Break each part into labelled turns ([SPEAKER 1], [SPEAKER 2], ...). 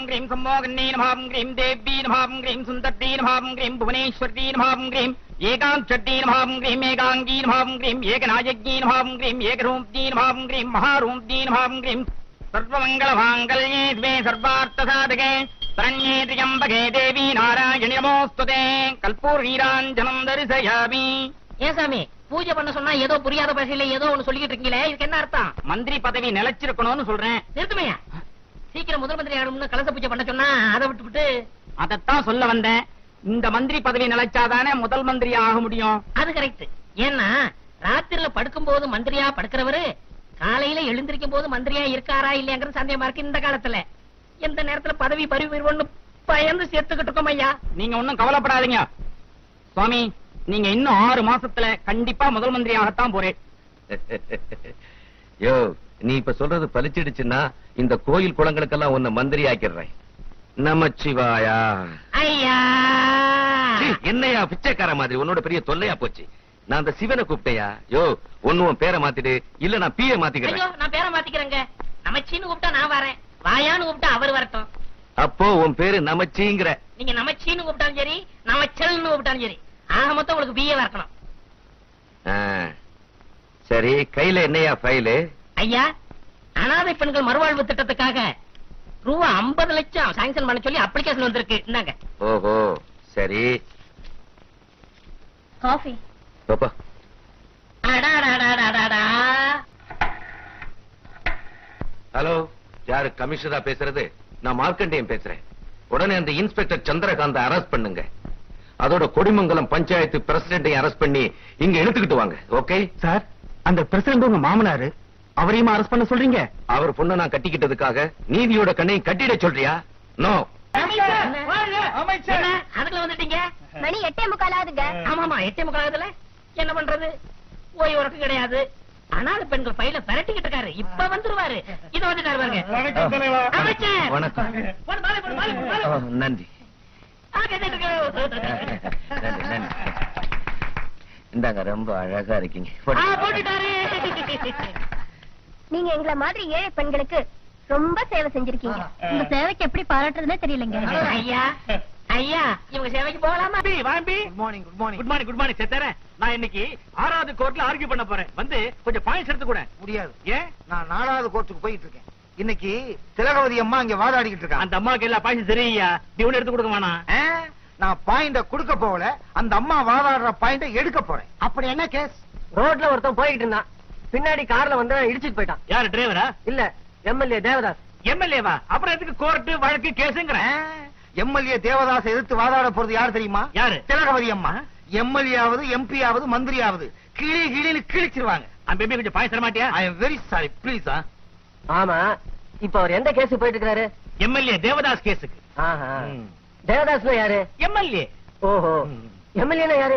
[SPEAKER 1] ह्रीं सम्मोहन्ये नमां ह्रीं देव्यै नमां ह्रीं सुन्दर्यै नमां ह्रीं भुवनेश्वर्यै नमां ह्रीं एकाङ्क्षट्यै नमां ह्रीं एकाङ्गी नमां ह्रीं एकनायज्ञै नमां ह्रीं एकरूप्यै नमां ह्रीं महारूप्यै नमां ह्रीं सर्वमङ्गलमाङ्गल्ये द्वे सर्वार्थसाधके शरण्ये त्र्यम्बके देवी नारायणि नमोऽस्तुते कल्पूर्वीराञ्जनं दर्शयामि
[SPEAKER 2] ஏன் சாமி பூஜை பண்ண சொன்னா ஏதோ புரியாத பாஷையில ஏதோ ஒண்ணு சொல்லிக்கிட்டு இருக்கீங்களே இதுக்கு என்ன அர்த்தம்
[SPEAKER 1] மந்திரி பதவி நிலைச்சிருக்கணும்னு சொல்றேன்
[SPEAKER 2] நிறுத்துமையா சீக்கிரம் முதல் மந்திரி ஆகணும்னு கலச பூஜை பண்ண சொன்னா அதை விட்டு விட்டு
[SPEAKER 1] அதைத்தான் சொல்ல வந்தேன் இந்த மந்திரி பதவி நிலைச்சாதானே முதல் மந்திரி ஆக முடியும்
[SPEAKER 2] அது கரெக்ட் ஏன்னா ராத்திரில படுக்கும் போது மந்திரியா படுக்கிறவரு காலையில எழுந்திருக்கும் போது மந்திரியா இருக்காரா இல்லையாங்கிறது சந்தேகமா இருக்கு இந்த காலத்துல எந்த நேரத்துல பதவி பறிவு பயந்து சேர்த்துக்கிட்டு இருக்கோம் ஐயா
[SPEAKER 1] நீங்க ஒண்ணும் கவலைப்படாதீங்க சுவாமி நீங்க இன்னும் ஆறு மாசத்துல கண்டிப்பா முதல் மந்திரி ஆகத்தான் போறேன்
[SPEAKER 3] யோ நீ இப்ப சொல்றது பலிச்சிடுச்சுன்னா இந்த கோயில் குளங்களுக்கெல்லாம் உன்னை மந்திரி ஆக்கிடுறேன் நமச்சிவாயா
[SPEAKER 2] ஐயா
[SPEAKER 3] சீ, என்னையா பிச்சைக்கார மாதிரி உன்னோட பெரிய தொல்லையா போச்சு நான் அந்த சிவனை கூப்பிட்டையா யோ ஒண்ணு உன் பேரை மாத்திடு இல்ல நான் பீய
[SPEAKER 2] ஐயோ
[SPEAKER 3] மாத்திக்கிறேன்
[SPEAKER 2] நான் பேரை மாத்திக்கிறேங்க நமச்சின்னு கூப்பிட்டா நான் வரேன் வாயான்னு கூப்பிட்டா அவர் வரட்டும்
[SPEAKER 3] அப்போ உன் பேரு நமச்சிங்கிற
[SPEAKER 2] நீங்க நமச்சின்னு கூப்பிட்டாலும் சரி நமச்சல்னு கூப்பிட்டாலும் சரி ஆக மொத்தம் உங்களுக்கு பிஏ வரக்கணும்
[SPEAKER 3] ஆ. சரி கையில என்னையா ஃபைலு
[SPEAKER 2] ஐயா அனாதை பெண்கள் மறுவாழ்வு திட்டத்துக்காக ரூபா 50 லட்சம் சாங்ஷன் பண்ண சொல்லி அப்ளிகேஷன் வந்திருக்கு இந்தாங்க
[SPEAKER 3] ஓஹோ சரி
[SPEAKER 4] காஃபி
[SPEAKER 3] பாப்பா
[SPEAKER 2] அடாடாடாடாடாடா.
[SPEAKER 3] ஹலோ யாரு கமிஷனரா பேசுறது நான் மார்க்கண்டேயன் பேசுறேன் உடனே அந்த இன்ஸ்பெக்டர் சந்திரகாந்த அரெஸ்ட் பண்ணுங்க அதோட கொடிமங்கலம் பஞ்சாயத்து பிரசிடென்டையும் அரெஸ்ட் பண்ணி இங்க எடுத்துக்கிட்டு வாங்க ஓகே
[SPEAKER 1] சார் அந்த பிரசிடண்ட் உங்க மாமனாரு அவரையும் அரெஸ்ட் பண்ண சொல்றீங்க
[SPEAKER 3] அவர் பொண்ணை நான் கட்டிக்கிட்டதுக்காக நீதியோட கண்ணையும் கட்டிட சொல்றியா நோ
[SPEAKER 2] என்ன? என்ன? அதுக்குள்ள வந்துட்டீங்க
[SPEAKER 4] மணி எட்டே முக்கால் ஆகுதுங்க
[SPEAKER 2] ஆமாமா எட்டே முக்காலத்துல என்ன பண்றது ஓய்வு உறக்கம் கிடையாது அனாதை பெண்கள் பையில பிரட்டிக்கிட்டு இருக்காரு இப்ப வந்துருவாரு இத வந்துட்டாரு பாருங்க அமைச்சர்
[SPEAKER 3] வணக்கம்
[SPEAKER 2] போடு, மாலை போடு, மாலை போடு, மாலை
[SPEAKER 3] ஓ,
[SPEAKER 2] போடு.
[SPEAKER 3] நன்றி
[SPEAKER 2] ஆ, கேட்டுட்டு இருக்கு.
[SPEAKER 3] நன்றி நன்றி இந்தாங்க ரொம்ப அழகா இருக்கீங்க
[SPEAKER 2] ஆ, போட்டுட்டாரு
[SPEAKER 4] நீங்க எங்களை மாதிரி ஏழை பெண்களுக்கு ரொம்ப சேவை செஞ்சிருக்கீங்க உங்க சேவைக்கு எப்படி பாராட்டுறதுனே தெரியலங்க
[SPEAKER 2] ஐயா ஐயா இவங்க சேவைக்கு போகலாமா
[SPEAKER 1] வாம்பி good morning good morning good morning good morning செத்தரேன் நான் இன்னைக்கு ஆறாவது கோர்ட்ல ஆர்கியூ பண்ண போறேன் வந்து கொஞ்சம் பாயிண்ட்ஸ் எடுத்து கூட
[SPEAKER 5] முடியாது
[SPEAKER 1] ஏன்
[SPEAKER 5] நான் நாலாவது கோர்ட்டுக்கு போயிட்டு இருக்கேன் இன்னைக்கு திலகவதி அம்மா இங்க வாதாடிக்கிட்டு இருக்காங்க
[SPEAKER 1] அந்த அம்மாக்கு எல்லா பாயிண்ட்ஸ் சரியா நீ ஒண்ணு எடுத்து கொடுக்க வேணாம்
[SPEAKER 5] ஆ, நான் பாயிண்ட கொடுக்க போகல அந்த அம்மா வாதாடுற பாயிண்ட எடுக்க போறேன்
[SPEAKER 6] அப்படி என்ன கேஸ் ரோட்ல ஒருத்தன் போய்கிட்டு இருந்தான் பின்னாடி கார்ல வந்து இடிச்சிட்டு போயிட்டான்
[SPEAKER 1] யாரு டிரைவரா
[SPEAKER 6] இல்ல எம்எல்ஏ தேவதாஸ்
[SPEAKER 1] எம்எல்ஏவா அப்புறம் எதுக்கு கோர்ட் வழக்கு கேஸுங்கிறேன்
[SPEAKER 5] எம்எல்ஏ தேவதாஸ் எதிர்த்து வாதாட போறது யார் தெரியுமா
[SPEAKER 1] யாரு?
[SPEAKER 5] திலகவதி அம்மா எம்எல்ஏ ஆவது எம்பி ஆவது மந்திரி ஆவது கிளி கிளின்னு கிழிச்சிருவாங்க
[SPEAKER 1] அந்த பேபி கொஞ்சம் பாயிண்ட் தர மாட்டியா
[SPEAKER 5] I am very sorry please
[SPEAKER 6] ஆமா இப்ப அவர் எந்த கேஸ் போயிட்டு இருக்காரு
[SPEAKER 1] எம்எல்ஏ தேவதாஸ் கேஸுக்கு
[SPEAKER 6] ஆஹா. தேவதாஸ்னா யாரு
[SPEAKER 1] எம்எல்ஏ
[SPEAKER 6] ஓஹோ எம்எல்ஏனா யாரு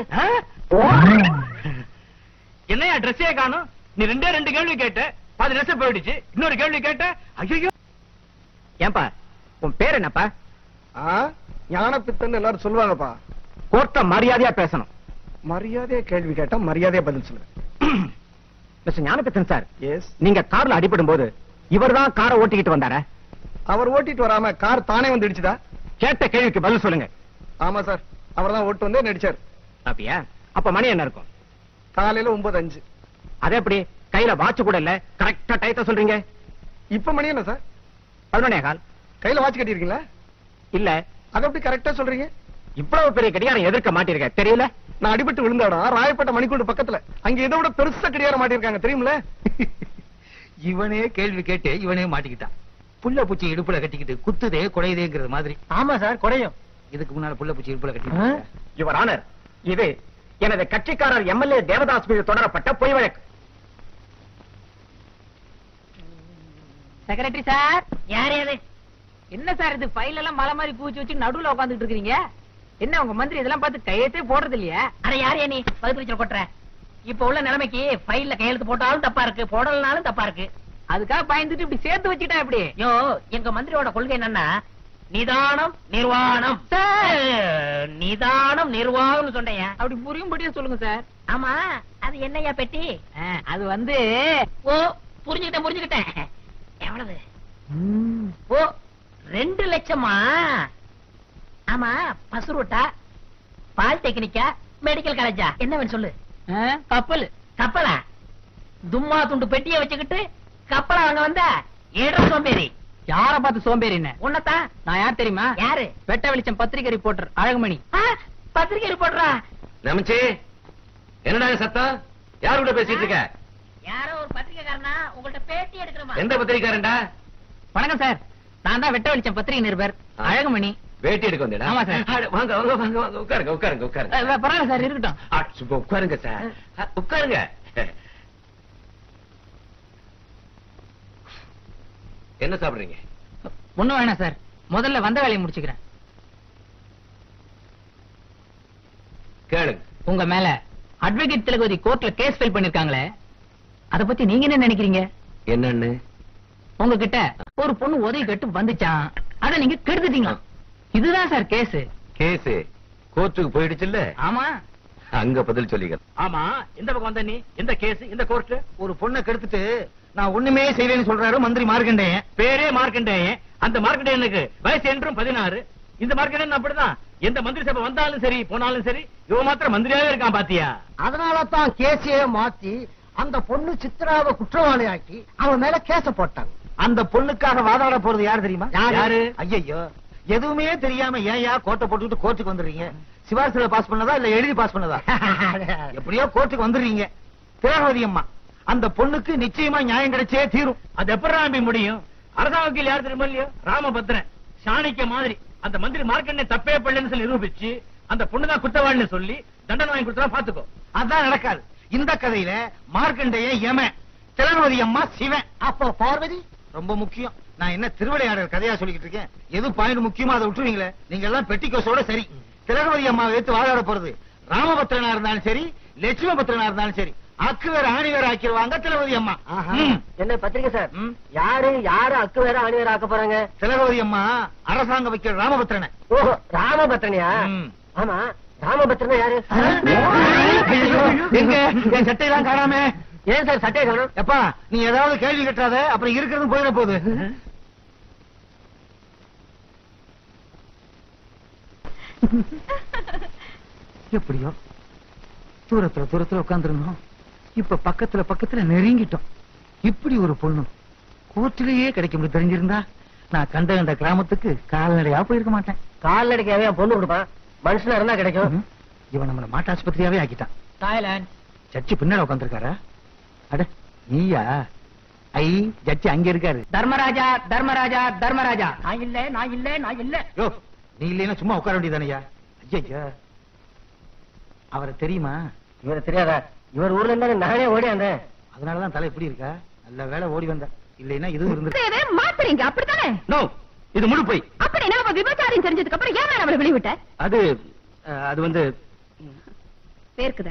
[SPEAKER 1] என்னையா ட்ரெஸ்ஸே காணும் நீ ரெண்டே ரெண்டு கேள்வி கேட்ட பாதி ட்ரெஸ் போயிடுச்சு இன்னொரு கேள்வி கேட்ட ஐயோ ஏன்பா உன் பேர் என்னப்பா
[SPEAKER 7] ஞானப்பித்தன் எல்லாரும் சொல்லுவாங்கப்பா
[SPEAKER 1] கோர்ட்ட மரியாதையா பேசணும்
[SPEAKER 7] மரியாதையா கேள்வி கேட்டா மரியாதையா பதில் சொல்லுவேன்
[SPEAKER 1] மிஸ்டர் ஞானபித்தன் சார்
[SPEAKER 7] எஸ்
[SPEAKER 1] நீங்க கார்ல அடிபடும் போது இவர்தான் காரை ஓட்டிக்கிட்டு வந்தாரா
[SPEAKER 7] அவர் ஓட்டிட்டு வராம கார் தானே வந்து இடிச்சுதா
[SPEAKER 1] கேட்ட கேள்விக்கு பதில் சொல்லுங்க
[SPEAKER 7] ஆமா சார் அவர் தான் ஓட்டு வந்து நடிச்சார்
[SPEAKER 1] அப்படியா அப்ப மணி என்ன இருக்கும்
[SPEAKER 7] காலையில ஒன்பது அஞ்சு
[SPEAKER 1] அதே எப்படி கையில வாட்ச் கூட இல்ல கரெக்டா டயத்தை சொல்றீங்க
[SPEAKER 7] இப்ப மணி என்ன சார்
[SPEAKER 1] பதினொன்னே கால்
[SPEAKER 7] கையில வாட்ச் கட்டியிருக்கீங்களா
[SPEAKER 1] இல்ல
[SPEAKER 7] அதை எப்படி கரெக்டா சொல்றீங்க
[SPEAKER 1] இவ்வளவு பெரிய கடிகாரம் எதிர்க்க மாட்டிருக்க தெரியல
[SPEAKER 7] நான் அடிபட்டு விழுந்த இடம் ராயப்பேட்டை மணிக்கூண்டு பக்கத்துல அங்க இதை விட பெருசா கடிகாரம் மாட்டிருக்காங்க தெரியுமில
[SPEAKER 5] இவனே கேள்வி கேட்டு இவனே மாட்டிக்கிட்டான் புள்ள பூச்சி இடுப்புல கட்டிக்கிட்டு குத்துதே குடையுதேங்கிறது மாதிரி
[SPEAKER 6] ஆமா சார் குறையும்
[SPEAKER 5] இதுக்கு முன்னால புள்ள பூச்சி இடுப்புல கட்டிக்கிட்டு
[SPEAKER 1] யுவர் ஆனர் இது எனது கட்சிக்காரர் எம்எல்ஏ தேவதாஸ் மீது தொடரப்பட்ட பொய் வழக்கு
[SPEAKER 2] செக்ரட்டரி சார் யார் யாரு என்ன சார் இது ஃபைல் எல்லாம் மலை மாதிரி பூச்சி வச்சு நடுவுல உட்காந்துட்டு இருக்கீங்க என்ன உங்க மந்திரி இதெல்லாம் பார்த்து கையெழுத்தே போடுறது இல்லையா அட யார் நீ பகுத்து வச்சு கொட்டுற இப்ப உள்ள நிலைமைக்கு ஃபைல்ல கையெழுத்து போட்டாலும் தப்பா இருக்கு போடலனாலும் தப்பா இருக்கு அதுக்காக பயந்துட்டு இப்படி சேர்த்து வச்சுட்டா எப்படி யோ எங்க மந்திரியோட கொள்கை என்னன்னா நிதானம் நிர்வாணம் நிதானம் நிர்வாகம் சொன்னேன் அப்படி புரியும்படியா சொல்லுங்க சார் ஆமா அது என்னையா பெட்டி அது வந்து ஓ புரிஞ்சுக்கிட்டேன் புரிஞ்சுக்கிட்டேன் எவ்வளவு ஓ ரெண்டு லட்சமா ஆமா பசுரோட்டா பாலிடெக்னிக்கா மெடிக்கல் காலேஜா என்ன வேணும் சொல்லு கப்பல் கப்பலா தும்மா துண்டு பெட்டிய வச்சுக்கிட்டு கப்பலா வாங்க வந்த ஏடா சோம்பேறி
[SPEAKER 1] யார பார்த்து சோம்பேறி என்ன
[SPEAKER 2] உன்னதான்
[SPEAKER 1] நான் யார் தெரியுமா
[SPEAKER 2] யாரு
[SPEAKER 1] வெட்ட வெளிச்சம் பத்திரிகை ரிப்போர்ட்டர் அழகுமணி
[SPEAKER 2] ஆ, பத்திரிக்கை ரிப்போர்ட்டரா
[SPEAKER 3] நமச்சி என்னடா இது சத்தம் யார் கூட பேசிட்டு இருக்க
[SPEAKER 2] யாரோ ஒரு பத்திரிக்கைக்காரனா உங்கள்ட்ட பேட்டி எடுக்கிறமா
[SPEAKER 3] எந்த பத்திரிக்காரன்டா
[SPEAKER 1] வணக்கம் சார் நான் தான் வெட்ட வெளிச்சம் பத்திரிகை நிருபர்
[SPEAKER 3] ஆ.
[SPEAKER 1] அழகுமணி
[SPEAKER 3] வேட்டி எடுக்க வந்தேடா
[SPEAKER 1] ஆமா, சார்.
[SPEAKER 3] அட, வாங்க வாங்க வாங்க வாங்க உட்காருங்க உட்காருங்க உட்காருங்க
[SPEAKER 1] அஹ், பரவாயில்ல சார் இருக்கட்டும்
[SPEAKER 3] ஆ, சும்மா உட்காருங்க சார் ஆ, உட்காருங்க என்ன சாப்பிடுறீங்க
[SPEAKER 1] ஒண்ணும் வேணாம் சார் முதல்ல வந்த வேலையை முடிச்சுக்கிறேன்
[SPEAKER 3] கேளுங்க
[SPEAKER 1] உங்க மேல அட்வொகேட் திலகவதி கோர்ட்ல கேஸ் ஃபைல் பண்ணிருக்காங்களே அத பத்தி நீங்க என்ன நினைக்கிறீங்க
[SPEAKER 3] என்னன்னு
[SPEAKER 1] உங்ககிட்ட ஒரு பொண்ணு உதவி கேட்டு வந்துச்சான் அத நீங்க கெடுத்துட்டீங்களா இதுதான் சார் கேஸ்
[SPEAKER 3] கேஸ் கோர்ட்டுக்கு போயிடுச்சுல்ல
[SPEAKER 1] ஆமா
[SPEAKER 3] அங்க பதில் சொல்லிக்க
[SPEAKER 5] ஆமா இந்த பக்கம் வந்த நீ இந்த கேஸ் இந்த கோர்ட் ஒரு பொண்ணை கெடுத்துட்டு நான் ஒண்ணுமே செய்வேன்னு சொல்றாரு மந்திரி மார்க்கண்டேயன் பேரே மார்க்கண்டேயன் அந்த மார்க்கண்டேயனுக்கு வயசு என்றும் பதினாறு இந்த மார்க்கண்டேயன் அப்படிதான் எந்த மந்திரி சபை வந்தாலும் சரி போனாலும் சரி இவன் மாத்திரம் மந்திரியாவே இருக்கான் பாத்தியா
[SPEAKER 6] அதனால தான் கேஸையே மாத்தி அந்த பொண்ணு சித்ராவை குற்றவாளி ஆக்கி அவன் மேல கேச போட்டாங்க
[SPEAKER 5] அந்த பொண்ணுக்காக வாதாட போறது யாரு தெரியுமா
[SPEAKER 6] யாரு?
[SPEAKER 5] ஐயோ எதுவுமே தெரியாம ஏன்யா கோட்டை போட்டுக்கிட்டு கோர்ட்டுக்கு வந்துடுறீங்க சிவாசில பாஸ் பண்ணதா இல்ல எழுதி பாஸ் பண்ணதா எப்படியோ கோர்ட்டுக்கு வந்துடுறீங்க திரகவதி அம்மா அந்த பொண்ணுக்கு நிச்சயமா நியாயம் கிடைச்சே தீரும் அது எப்படி நம்பி முடியும் அரசாங்க வக்கீல் யார் தெரியுமா இல்லையோ ராமபத்ரன் சாணிக்க மாதிரி அந்த மந்திரி மார்க்கெண்ணே தப்பே பண்ணலன்னு சொல்லி நிரூபிச்சு அந்த பொண்ணுதான் குற்றவாளின்னு சொல்லி தண்டனை வாங்கி கொடுத்தா பாத்துக்கோ அதான் நடக்காது இந்த கதையில மார்க்கண்டைய யமன் திரகவதி அம்மா சிவன்
[SPEAKER 6] அப்போ பார்வதி
[SPEAKER 5] ரொம்ப முக்கியம் நான் என்ன திருவிளையாடல் கதையா சொல்லிக்கிட்டு இருக்கேன் எது பாயிண்ட் முக்கியமா அதை விட்டுருவீங்களே நீங்க எல்லாம் பெட்டிக்கோசோட சரி திலகவதி அம்மாவை எடுத்து வாதாட போறது ராமபத்ரனா இருந்தாலும் சரி லட்சுமி பத்ரனா இருந்தாலும் சரி அக்கு வேற ஆணி வேற ஆக்கிடுவாங்க திலகவதி அம்மா ம்.
[SPEAKER 6] என்ன பத்திரிக்கை சார்
[SPEAKER 5] ம்.
[SPEAKER 6] யாரு யாரு அக்கு வேற அணி வேற ஆக்க போறாங்க
[SPEAKER 5] திலகவதி அம்மா அரசாங்க வைக்கிற ராமபத்ரனை
[SPEAKER 6] ஓஹோ ராமபத்ரனியா
[SPEAKER 5] ம்.
[SPEAKER 6] ஆமா ராமபத்ரனா யாரு
[SPEAKER 5] ஐயோ, எங்க என் சட்டையெல்லாம் காணாம
[SPEAKER 6] ஏன் சார் சட்டையை காணும்
[SPEAKER 5] எப்பா நீ ஏதாவது கேள்வி கட்டாத அப்புறம் இருக்கிறது போயிட போகுது எப்படியோ தூரத்துல தூரத்துல உட்கார்ந்துருந்தோம் இப்ப பக்கத்துல பக்கத்துல நெருங்கிட்டோம் இப்படி ஒரு பொண்ணு கோர்ட்டிலேயே கிடைக்கும் தெரிஞ்சிருந்தா நான் கண்ட கண்ட கிராமத்துக்கு கால்நடையா போயிருக்க மாட்டேன்
[SPEAKER 6] கால்நடைக்காவே பொண்ணு கொடுப்பான் மனுஷனா இருந்தா கிடைக்கும்
[SPEAKER 5] ம். இவன் நம்மள மாட்டாஸ்பத்திரியாவே ஆக்கிட்டான்
[SPEAKER 1] தாய்லாந்து
[SPEAKER 5] ஜட்ஜி பின்னால உட்காந்துருக்காரா அட நீயா ஐ ஜட்ஜி அங்க இருக்காரு
[SPEAKER 1] தர்மராஜா தர்மராஜா தர்மராஜா
[SPEAKER 2] நான் இல்ல நான் இல்ல நான் இல்ல
[SPEAKER 5] யோ நீ இல்லைன்னா சும்மா உட்கார வேண்டியதானையா ஐயா அவரை தெரியுமா
[SPEAKER 6] இவரு தெரியாதா இவர் ஊர்ல இருந்தா நானே ஓடி வந்தேன்
[SPEAKER 5] அதனாலதான் தலை இப்படி இருக்கா நல்ல வேலை ஓடி வந்த இல்லைன்னா இதுவும் இருந்து
[SPEAKER 4] மாத்துறீங்க அப்படித்தானே
[SPEAKER 3] நோ இது முழு போய்
[SPEAKER 4] அப்படின்னா அவ விபச்சாரம் தெரிஞ்சதுக்கு அப்புறம் ஏன் அவளை வெளிவிட்ட
[SPEAKER 3] அது அது வந்து
[SPEAKER 4] வேர்க்குதா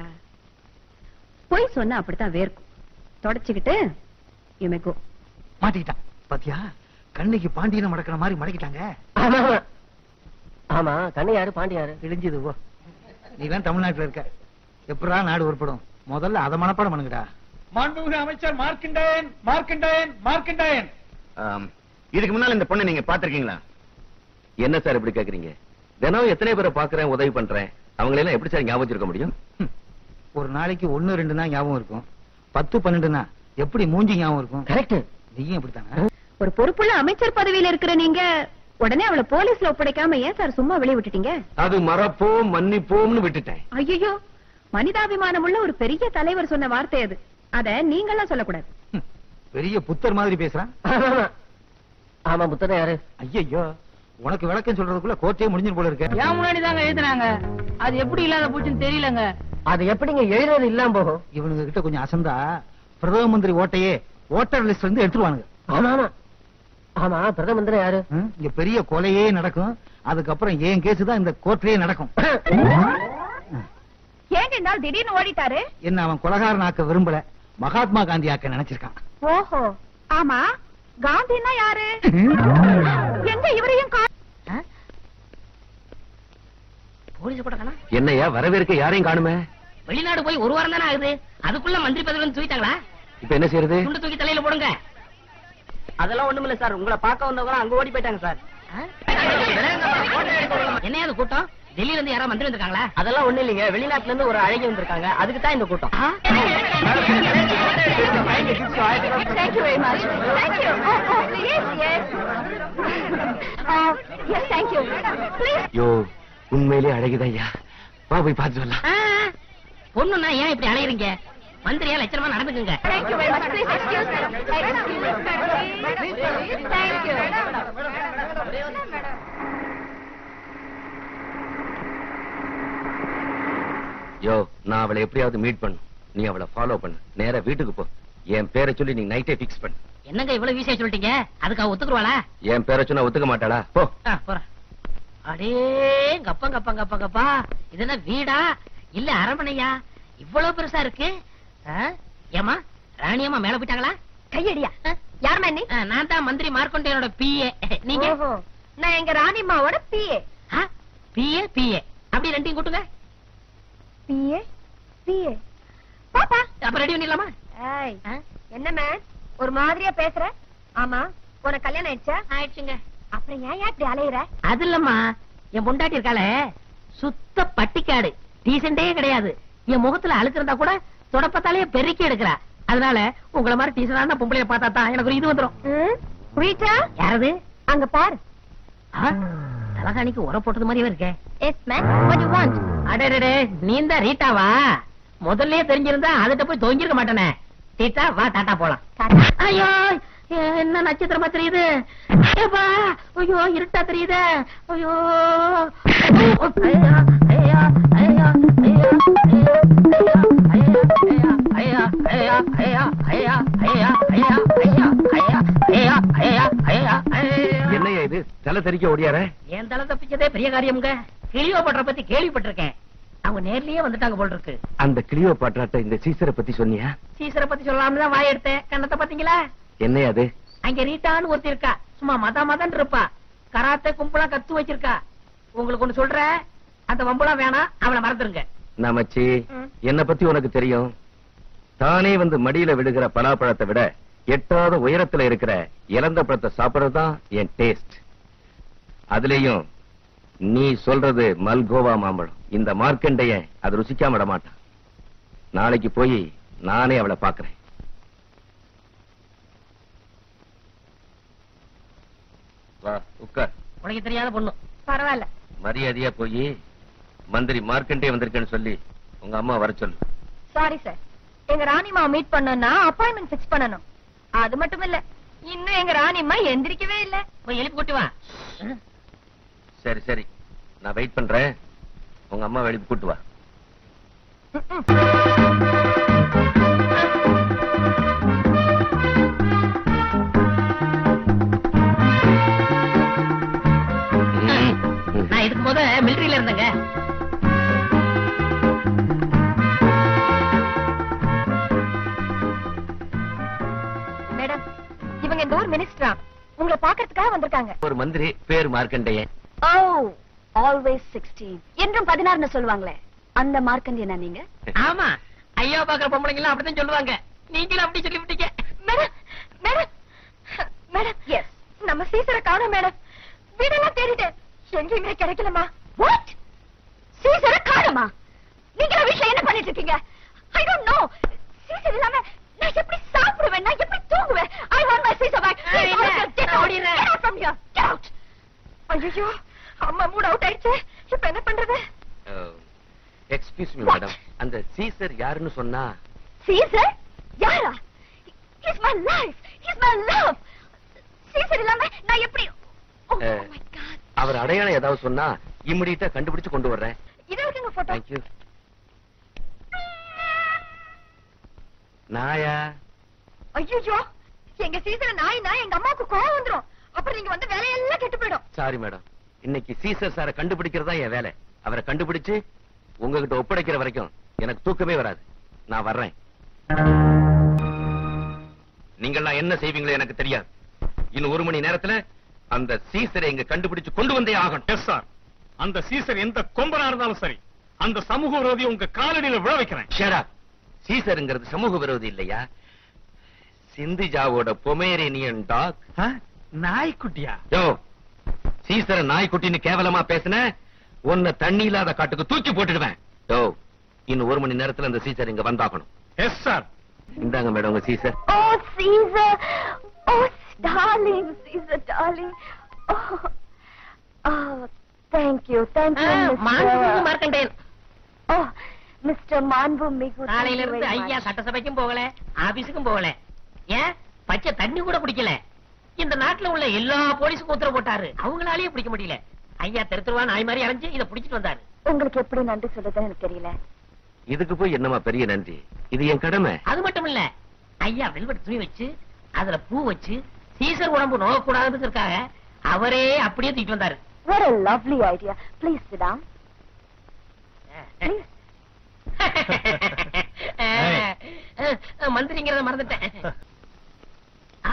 [SPEAKER 4] பொய் சொன்னா அப்படித்தான் வேர்க்கும் தொடச்சுக்கிட்டு இமைக்கோ
[SPEAKER 5] மாட்டிக்கிட்டான் பாத்தியா கண்ணுக்கு பாண்டியனை மடக்கிற மாதிரி மடக்கிட்டாங்க
[SPEAKER 6] ஆமா ஆமா. ஆமா கண்ணு யாரு பாண்டி யாரு
[SPEAKER 5] இழிஞ்சது ஓ நீ தான் தமிழ்நாட்டுல இருக்க எப்படா நாடு உருப்படும் முதல்ல அதை மனப்பாடம் பண்ணுங்கடா
[SPEAKER 7] மாண்புமிகு அமைச்சர் மார்க்கண்டேயன் மார்க்கண்டேயன் மார்க்கண்டேயன்
[SPEAKER 3] இதுக்கு முன்னால இந்த பொண்ணை நீங்க பாத்திருக்கீங்களா என்ன சார் இப்படி கேக்குறீங்க தினம் எத்தனை பேரை பாக்குறேன் உதவி பண்றேன் அவங்களை எல்லாம் எப்படி சார் ஞாபகம் வச்சிருக்க முடியும்
[SPEAKER 5] ஹம். ஒரு நாளைக்கு ஒண்ணு ரெண்டு தான் ஞாபகம் இருக்கும் பத்து பன்னெண்டுனா எப்படி மூஞ்சி ஞாபகம் இருக்கும்
[SPEAKER 6] கரெக்ட்
[SPEAKER 5] நீயும் அப்படித்தானே
[SPEAKER 4] ஒரு பொறுப்புள்ள அமைச்சர் பதவியில இருக்கிற நீங்க உடனே அவளை போலீஸ்ல ஒப்படைக்காம ஏன் சார் சும்மா வெளிய விட்டுட்டீங்க
[SPEAKER 3] அது மறப்போம் மன்னிப்போம்னு விட்டுட்டேன்
[SPEAKER 4] ஐயோ மனிதாபிமானம் உள்ள ஒரு பெரிய தலைவர் சொன்ன வார்த்தை அது அத நீங்கெல்லாம் சொல்லக்கூடாது
[SPEAKER 5] ஹம். பெரிய புத்தர் மாதிரி பேசுறான்
[SPEAKER 6] ஆமா ஆமா. ஆமா புத்தனை யாரு
[SPEAKER 5] ஐயோ உனக்கு விளக்கம் சொல்றதுக்குள்ள கோர்ட்டே முடிஞ்சிரு போல இருக்க
[SPEAKER 1] ஏன் முன்னாடி தாங்க எழுதுனாங்க அது எப்படி இல்லாத போச்சுன்னு தெரியலங்க
[SPEAKER 6] அது எப்படிங்க எழுதுறது இல்லாம போகும்
[SPEAKER 5] இவனுங்க கிட்ட கொஞ்சம் அசந்தா பிரதம மந்திரி ஓட்டையே ஓட்டர் லிஸ்ட் இருந்து எடுத்துருவானுங்க
[SPEAKER 6] ஆமா ஆமா ஆமா பிரதம மந்திரி யாரு
[SPEAKER 5] ஹம், இங்க பெரிய கொலையே நடக்கும் அதுக்கப்புறம் ஏன் கேஸ் தான் இந்த கோர்ட்லயே நடக்கும்
[SPEAKER 4] ஏங்க இந்த ஆள் திடீர்னு ஓடிட்டாரு
[SPEAKER 5] என்ன அவன் கொலகாரன் ஆக்க விரும்பல மகாத்மா காந்தி ஆக்க நினைச்சிருக்கான்
[SPEAKER 4] ஓஹோ ஆமா காந்தின்னா யாரு எங்க இவரையும் கா-
[SPEAKER 2] போலீஸ் போட்டாங்களா
[SPEAKER 3] என்னையா வரவேற்க யாரையும் காணுமே
[SPEAKER 2] வெளிநாடு போய் ஒரு வாரம் தானே ஆகுது அதுக்குள்ள மந்திரி பதவி வந்து தூக்கிட்டாங்களா
[SPEAKER 3] இப்ப என்ன செய்யறது
[SPEAKER 2] துண்டு தூக்கி தலையில போடுங்க
[SPEAKER 6] அதெல்லாம் ஒண்ணுமில்ல சார் உங்களை பார்க்க வந்தவங்க அங்க ஓடி போயிட்டாங்க சார்
[SPEAKER 2] என்ன அது கூட்டம் டெல்லியில இருந்து யாராவது மந்திரி வந்திருக்காங்களா
[SPEAKER 8] அதெல்லாம் ஒண்ணு இல்லைங்க வெளிநாட்டுல இருந்து ஒரு அழகி வந்திருக்காங்க அதுக்கு தான் இந்த கூட்டம்
[SPEAKER 4] Thank you very much. Thank you. Yes, yes. Uh, yes, thank you. Please.
[SPEAKER 3] யோ உண்மையிலே அழகுதையா வா போய் பார்த்து வரலாம்
[SPEAKER 2] பொண்ணுன்னா ஏன் இப்படி அலையறீங்க மந்திரியா லட்சணமா நடந்துக்குங்க
[SPEAKER 4] Thank you very much. Please excuse me. Excuse me. Thank you.
[SPEAKER 3] யோ நான் அவளை எப்படியாவது மீட் பண்ணு நீ அவளை ஃபாலோ பண்ணு நேரா வீட்டுக்கு போ என் பேரை சொல்லி நீ நைட்டே ஃபிக்ஸ் பண்ணு
[SPEAKER 2] என்னங்க இவ்வளவு வீசியா சொல்லிட்டீங்க அதுக்கு அவ ஒத்துக்குருவாளா
[SPEAKER 3] என் பேரை சொன்னா ஒத்துக்க மாட்டாளா போ
[SPEAKER 2] ஆ, போறேன் அடே கப்பம் கப்பம் கப்பம் கப்பா இது என்ன வீடா இல்ல அரண்மனையா இவ்வளவு பெருசா இருக்கு ஆ? ஏம்மா ராணியம்மா மேல போயிட்டாங்களா
[SPEAKER 4] கையடியா யாரும்மா நீ
[SPEAKER 2] ஆ, நான் தான் மந்திரி மார்க்கொண்டையனோட பிஏ நீங்க
[SPEAKER 4] ஓஹோ. நான் எங்க ராணிமாவோட பிஏ
[SPEAKER 2] பிஏ பிஏ அப்படி ரெண்டையும் கூட்டுங்க
[SPEAKER 4] பிஏ பிஏ பாப்பா
[SPEAKER 2] அப்ப ரெடி பண்ணிடலாமா
[SPEAKER 4] ஏய்
[SPEAKER 2] ஆ?
[SPEAKER 4] என்ன மேம் ஒரு மாதிரியா பேசுற ஆமா உனக்கு கல்யாணம் ஆயிடுச்சா
[SPEAKER 2] ஆயிடுச்சுங்க
[SPEAKER 4] அப்புறம் ஏன் ஏன் இப்படி அலையுற
[SPEAKER 2] அது இல்லம்மா என் பொண்டாட்டி இருக்காளே சுத்த பட்டிக்காடு டீசெண்டே கிடையாது என் முகத்துல அழுக்கு இருந்தா கூட தொடப்பத்தாலேயே பெருக்கி எடுக்கிறா அதனால உங்கள மாதிரி டீசெண்டான பொம்பளைய பார்த்தா தான் எனக்கு ஒரு இது வந்துரும்
[SPEAKER 4] ம்? ரீட்டா
[SPEAKER 2] யாரது
[SPEAKER 4] அங்க பாரு
[SPEAKER 2] ஆ, தலகாணிக்கு உர போட்டது மாதிரியே இருக்கே
[SPEAKER 4] yes ma'am what you want
[SPEAKER 2] அடடே நீ தான் ரீட்டாவா முதல்லயே தெரிஞ்சிருந்தா அதுட்ட போய் தொங்கிருக்க மாட்டேனே ரீட்டா வா டாட்டா போலாம் ஐயோ என்ன நட்சத்திரமா தெரியுது ஏப்பா ஐயோ இருட்டா தெரியுது ஐயோ ஐயா ஐயா ஐயா ஐயா ஐயா ஐயா ஐயா ஐயா ஐயா ஐயா ஐயா ஐயா ஐயா ஐயா ஐயா ஐயா ஐயா
[SPEAKER 3] என்னையா இது தலை தெறிக்க ஓடியார
[SPEAKER 2] என் தலை தப்பிச்சதே பெரிய காரியம்ங்க கிளியோபட்ர பத்தி கேள்விப்பட்டிருக்கேன் அவங்க நேர்லயே வந்துட்டாங்க போல் இருக்கு
[SPEAKER 3] அந்த கிளியோ பாட்டாட்ட இந்த சீசரை பத்தி சொன்னியா
[SPEAKER 2] சீசரை பத்தி சொல்லலாம்னு தான் வாய் எடுத்தேன் கண்ணத்தை பாத்தீங்களா
[SPEAKER 3] என்னையா அது
[SPEAKER 2] அங்க ரீட்டான்னு ஒருத்தி இருக்கா சும்மா மத மதன் இருப்பா கராத்தே கும்பலா கத்து வச்சிருக்கா உங்களுக்கு ஒண்ணு சொல்றேன் அந்த வம்புலாம் வேணாம் அவளை மறந்துருங்க
[SPEAKER 3] நமச்சி என்ன பத்தி உனக்கு தெரியும் தானே வந்து மடியில விழுகிற பலாப்பழத்தை விட எட்டாத உயரத்துல இருக்கிற இறந்த பழத்தை சாப்பிடுறதுதான் என் டேஸ்ட் அதுலயும் நீ சொல்றது மல்கோவா மாம்பழம் இந்த மார்க்கண்டைய அது ருசிக்காம விட மாட்டான் நாளைக்கு போய் நானே அவளை பாக்குறேன் வா உட்கார்
[SPEAKER 2] உனக்கு தெரியாத பொண்ணு
[SPEAKER 4] பரவாயில்ல
[SPEAKER 3] மரியாதையா போய் மந்திரி மார்க்கண்டே வந்திருக்கேன்னு சொல்லி உங்க அம்மா வர சொல்லு
[SPEAKER 4] சாரி சார் எங்க ராணிமா மீட் பண்ணனும்னா அப்பாயின்மெண்ட் ஃபிக்ஸ் பண்ணனும் அது மட்டும் இல்ல இன்னும் எங்க ராணிமா எந்திரிக்கவே இல்ல
[SPEAKER 2] போய் எழுப்பி கூட்டி வா
[SPEAKER 3] சரி சரி நான் வெயிட் பண்றேன் உங்க அம்மா வெளியே கூட்டு வா
[SPEAKER 2] நான் இதுக்கு போத மிலிட்டரியில இருந்தேங்க
[SPEAKER 4] மேடம் இவங்க இந்த ஊர் மினிஸ்டரா உங்களை பாக்குறதுக்காக வந்திருக்காங்க
[SPEAKER 3] ஒரு மந்திரி பேர் மார்க்கண்டேயன்
[SPEAKER 4] ஓ ஆல்வேஸ் சிக்ஸ்டீன் என்றும் பதினாறுன்னு சொல்லுவாங்களே அந்த மார்க்கண்டியனா நீங்க
[SPEAKER 2] ஆமா ஐயா பாக்குற பொம்பளைங்க எல்லாம் அப்படித்தான் சொல்லுவாங்க நீங்களும் அப்படி சொல்லி விட்டீங்க
[SPEAKER 4] மேடம் மேடம் மேடம் எஸ் நம்ம சீசரை காணோம் மேடம் வீடெல்லாம் தேடிட்டேன் எங்கேயுமே கிடைக்கலமா வாட் சீசரை காணோமா நீங்க வீட்ல என்ன பண்ணிட்டு இருக்கீங்க ஐ டோன்ட் நோ சீசர் இல்லாம நான் எப்படி சாப்பிடுவேன் நான் எப்படி தூங்குவேன் I want my Caesar back
[SPEAKER 2] ஆ, இல்ல, நான் ஓடிடுறேன்.
[SPEAKER 4] Get out from here get out ஐயோ அம்மா மூட் அவுட் ஆயிடுச்சு இப்ப என்ன பண்றது
[SPEAKER 3] எக்ஸ்கியூஸ் மீ மேடம் அந்த சீசர் யாருன்னு சொன்னா
[SPEAKER 4] சீசர் யாரா he's my life he's my love Caesar இல்லாம நான் எப்படி ஓ
[SPEAKER 3] அஹ்,
[SPEAKER 4] மை காட்
[SPEAKER 3] அவர் அடையாளம் ஏதாவது சொன்னா இம்மிடியா கண்டுபிடிச்சு கொண்டு வர்றேன்
[SPEAKER 4] இது இருக்குங்க போட்டோ
[SPEAKER 3] தேங்க்யூ நாயா
[SPEAKER 4] ஐயோ எங்க சீசர் நாய்னா எங்க அம்மாவுக்கு கோவம் வந்துரும் அப்புறம் நீங்க வந்து வேலையெல்லாம் கெட்டு போயிடும்
[SPEAKER 3] சாரி மேடம் இன்னைக்கு சீசர் சாரை கண்டுபிடிக்கிறதா என் வேலை அவரை கண்டுபிடிச்சு உங்ககிட்ட ஒப்படைக்கிற வரைக்கும் எனக்கு தூக்கமே வராது நான் வர்றேன் நீங்கள்லாம் என்ன செய்வீங்களோ எனக்கு தெரியாது இன்னும் ஒரு மணி நேரத்துல அந்த சீசரை இங்க கண்டுபிடிச்சு கொண்டு வந்தே ஆகணும்
[SPEAKER 9] எஸ் சார் அந்த சீசர் எந்த கொம்பனா இருந்தாலும் சரி அந்த சமூக விரோதி உங்க காலடியில விழ வைக்கிறேன்
[SPEAKER 3] ஷடா சீசருங்கிறது சமூக விரோதி இல்லையா சிந்திஜாவோட பொமேரேனியன் டாக்
[SPEAKER 5] நாய்க்குட்டியா
[SPEAKER 3] யோ சீசர நாய்க்குட்டின்னு கேவலமா பேசுன உன்னை தண்ணி இல்லாத காட்டுக்கு தூக்கி போட்டுடுவேன் யோ இன்னும் ஒரு மணி நேரத்துல அந்த சீசர் இங்க வந்தாகணும்
[SPEAKER 9] எஸ் சார்
[SPEAKER 3] இந்தாங்க மேடம் உங்க Caesar
[SPEAKER 4] Oh, Caesar! Oh, darling, Caesar, darling. Oh, oh thank you, thank you,
[SPEAKER 2] மாண்புமிகு
[SPEAKER 4] Mr.
[SPEAKER 2] Markanden
[SPEAKER 4] Oh, Mr. Manvu Migu. thank
[SPEAKER 2] நாளையில
[SPEAKER 4] you
[SPEAKER 2] இருந்து
[SPEAKER 4] very
[SPEAKER 2] ஐயா
[SPEAKER 4] much.
[SPEAKER 2] சட்டசபைக்கும் போகல ஆபீஸுக்கும் போகல ஏன் பச்சை தண்ணி கூட குடிக்கல இந்த நாட்டுல உள்ள எல்லா போலீஸுக்கும் உத்தரவு போட்டாரு அவங்களாலேயே பிடிக்க முடியல ஐயா தெருத்துருவா நாய் மாதிரி அரைஞ்சு இதை பிடிச்சிட்டு வந்தாரு
[SPEAKER 4] உங்களுக்கு எப்படி நன்றி சொல்றதுன்னு எனக்கு தெரியல
[SPEAKER 3] இதுக்கு போய் என்னமா பெரிய நன்றி இது என் கடமை
[SPEAKER 2] அது மட்டும் இல்ல ஐயா வெல்வெட் துணி வச்சு அதுல பூ வச்சு சீசர் உடம்பு நோகக்கூடாதுங்கிறதுக்காக அவரே அப்படியே தூக்கிட்டு வந்தாரு
[SPEAKER 4] What a lovely idea. Please sit down. Please.
[SPEAKER 2] மந்திரிங்கிறத மறந்துட்டேன் ஆ?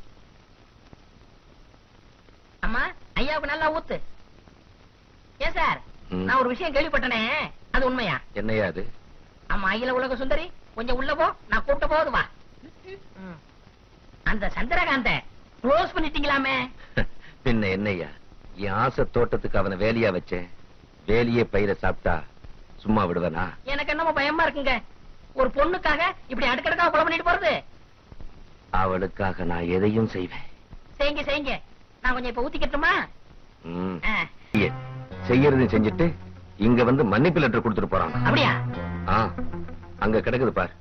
[SPEAKER 2] அம்மா ஐயாவுக்கு நல்லா ஊத்து ஏன் சார்
[SPEAKER 3] ம்.
[SPEAKER 2] நான் ஒரு விஷயம் கேள்விப்பட்டனே அது உண்மையா
[SPEAKER 3] என்னையா அது
[SPEAKER 2] ஆமா அகில உலக சுந்தரி கொஞ்சம் உள்ள போ நான் கூப்பிட்ட போது வா ம். அந்த சந்திரகாந்த க்ளோஸ் பண்ணிட்டீங்களாமே
[SPEAKER 3] பின்ன என்னையா என் ஆசை தோட்டத்துக்கு அவனை வேலையா வச்சேன் வேலையே பயிர சாப்பிட்டா சும்மா விடுவனா
[SPEAKER 2] எனக்கு என்னமோ பயமா இருக்குங்க ஒரு பொண்ணுக்காக இப்படி அடுக்கடுக்கா கொலை பண்ணிட்டு போறது
[SPEAKER 3] அவளுக்காக நான் எதையும் செய்வேன்
[SPEAKER 2] செய்யுங்க செய்யுங்க நான் கொஞ்சம் இப்ப ஊத்திக்கட்டுமா
[SPEAKER 3] ம்.
[SPEAKER 2] ஆ,
[SPEAKER 3] செய்ய- செய்யறதையும் செஞ்சுட்டு இங்க வந்து மன்னிப்பு லெட்டர் கொடுத்துட்டு போறான்
[SPEAKER 2] அப்படியா
[SPEAKER 3] ஆ அங்க கிடக்குது பார்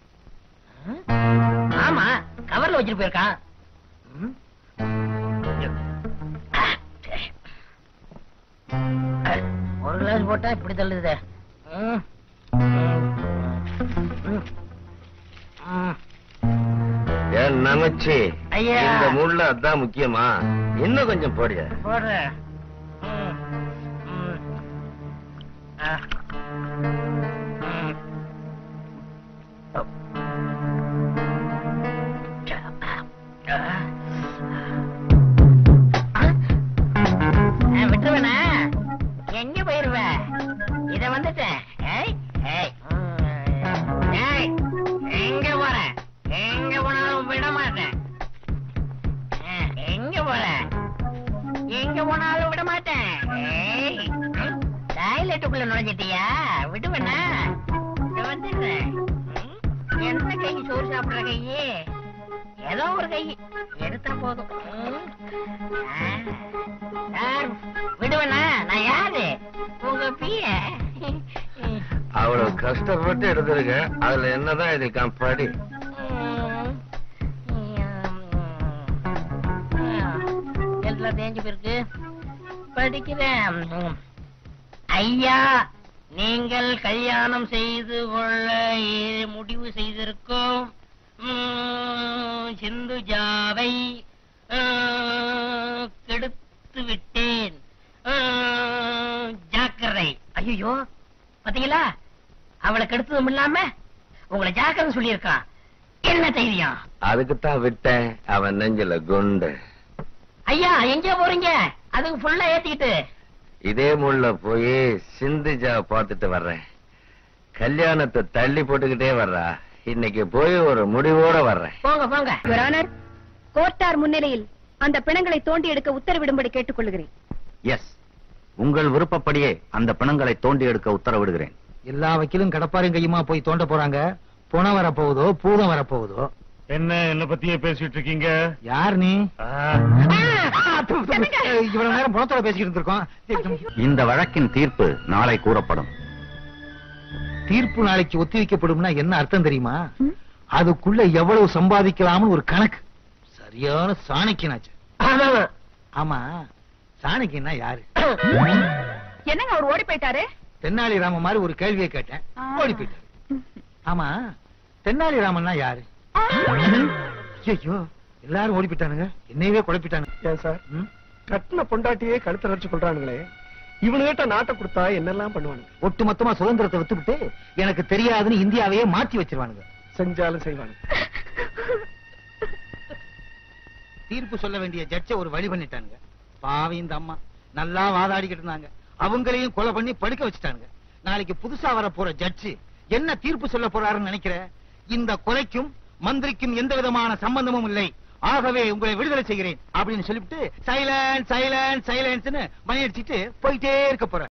[SPEAKER 2] ஆமா கவர்ல வச்சுட்டு போயிருக்கான் ம். ஆ, சரி. ஆ, ஒரு கிளாஸ் போட்டா இப்படி தள்ளுது
[SPEAKER 3] ஏன் நமச்சி
[SPEAKER 2] ஐயா.
[SPEAKER 3] இந்த முள்ள அதான் முக்கியமா இன்னும் கொஞ்சம் போடிய
[SPEAKER 2] போடுறேன் ம், ம். ஆ. ம். ஓ. ஆ. ஆ, விட்டுருவேனா எங்க போயிருவ இத வந்துட்டேன் ஏய், ஏய். ம், ஏய், எங்க போற எங்க போனாலும் விட மாட்டேன் ஆ, எங்க போற எங்க போனாலும் விட மாட்டேன் ஏய், ம், டாய்லெட்டுக்குள்ள நுழைஞ்சிட்டியா விடுவேனா இத வந்துடுறேன் ம், எந்த கை சோறு சாப்பிடுற கையே ஏதோ ஒரு கை எடுத்தா போதும் ம். ஆ. யார்? விடுவேனா நான் யாரு உங்க பிய
[SPEAKER 3] அவ்வளவு கஷ்டப்பட்டு எடுத்திருக்க அதுல என்னதான் இருக்கான் படி
[SPEAKER 2] எல்லாம் தேஞ்சு போயிருக்கு படிக்கிறேன் ம். ஐயா நீங்கள் கல்யாணம் செய்து கொள்ள இ- முடிவு செய்திருக்கும் ம், சிந்துஜாவை ம், கெடுத்து விட்டேன் ம், ஜாக்கிரதை ஐயோ பாத்தீங்களா அவளை கெடுத்ததும் இல்லாம உங்களை ஜாக்கிரதை சொல்லியிருக்கான் என்ன தைரியம்
[SPEAKER 3] அதுக்குத்தான் விட்டேன் அவன் நெஞ்சில குண்டு
[SPEAKER 2] ஐயா எங்க போறீங்க அதுக்கு ஃபுல்லா ஏத்திக்கிட்டு
[SPEAKER 3] இதே முள்ள போய் சிந்துஜா பார்த்துட்டு வர்றேன் கல்யாணத்தை தள்ளி போட்டுக்கிட்டே வர்றா இன்னைக்கு போய் ஒரு முடிவோட வர்றேன்
[SPEAKER 2] போங்க போங்க
[SPEAKER 4] Your Honor, கோர்ட்டார் முன்னிலையில் அந்த பிணங்களை தோண்டி எடுக்க உத்தரவிடும்படி கேட்டுக்கொள்கிறேன்
[SPEAKER 10] எஸ் உங்கள் விருப்பப்படியே அந்த பிணங்களை தோண்டி எடுக்க உத்தரவிடுகிறேன்
[SPEAKER 5] எல்லா வக்கீலும் கடப்பாரும் கையுமா போய் தோண்ட போறாங்க புணம் வரப்போகுதோ பூதம் வரப்போகுதோ
[SPEAKER 9] என்ன என்ன பத்தியே பேசிட்டு இருக்கீங்க
[SPEAKER 5] யார் நீ
[SPEAKER 9] ஆ,
[SPEAKER 5] இவ்வளவு நேரம் புணத்தோட பேசிக்கிட்டு இருந்திருக்கோம்
[SPEAKER 10] இந்த வழக்கின் தீர்ப்பு நாளை கூறப்படும்
[SPEAKER 5] தீர்ப்பு நாளைக்கு ஒத்திவைக்கப்படும்னா என்ன அர்த்தம் தெரியுமா அதுக்குள்ள எவ்வளவு சம்பாதிக்கலாம்னு ஒரு கணக்கு சரியான சாணக்கியனாச்சு
[SPEAKER 2] ஆமாமா
[SPEAKER 5] ஆமா சாணக்கியன்னா யாரு
[SPEAKER 4] என்னங்க அவர் ஓடி போயிட்டாரு
[SPEAKER 5] தென்னாலிராமன் மாதிரி ஒரு கேள்வியை கேட்டேன்
[SPEAKER 4] ஆ.
[SPEAKER 5] ஓடி போயிட்டாரு ஆமா தென்னாலிராமன்னா யாரு ஐயோ எல்லாரும் ஓடி போயிட்டானுங்க என்னையவே குழப்பிட்டானுங்க
[SPEAKER 7] ஏன் சார்
[SPEAKER 5] ம்?
[SPEAKER 7] கட்டின பொண்டாட்டியே கழுத்தை நடிச்சு கொள்றானுங்களே இவனுகிட்ட நாட்டை கொடுத்தா என்னெல்லாம் பண்ணுவானுங்க
[SPEAKER 5] ஒட்டு மொத்தமா சுதந்திரத்தை வித்துவிட்டு எனக்கு தெரியாதுன்னு இந்தியாவையே மாத்தி வச்சிருவானுங்க
[SPEAKER 7] செஞ்சாலும் செய்வானுங்க
[SPEAKER 5] தீர்ப்பு சொல்ல வேண்டிய ஜட்ஜ ஒரு வழி பண்ணிட்டானுங்க பாவி இந்த அம்மா நல்லா வாதாடிக்கிட்டு இருந்தாங்க அவங்களையும் கொலை பண்ணி படுக்க வச்சுட்டானுங்க நாளைக்கு புதுசா வர போற ஜட்ஜு என்ன தீர்ப்பு சொல்ல போறாருன்னு நினைக்கிற இந்த கொலைக்கும் மந்திரிக்கும் எந்த விதமான சம்பந்தமும் இல்லை ஆகவே உங்களை விடுதலை செய்கிறேன் அப்படின்னு சொல்லிவிட்டு சைலன்ஸ் சைலன்ஸ் சைலன்ஸ்னு மணி அடிச்சிட்டு போயிட்டே இருக்க போறேன்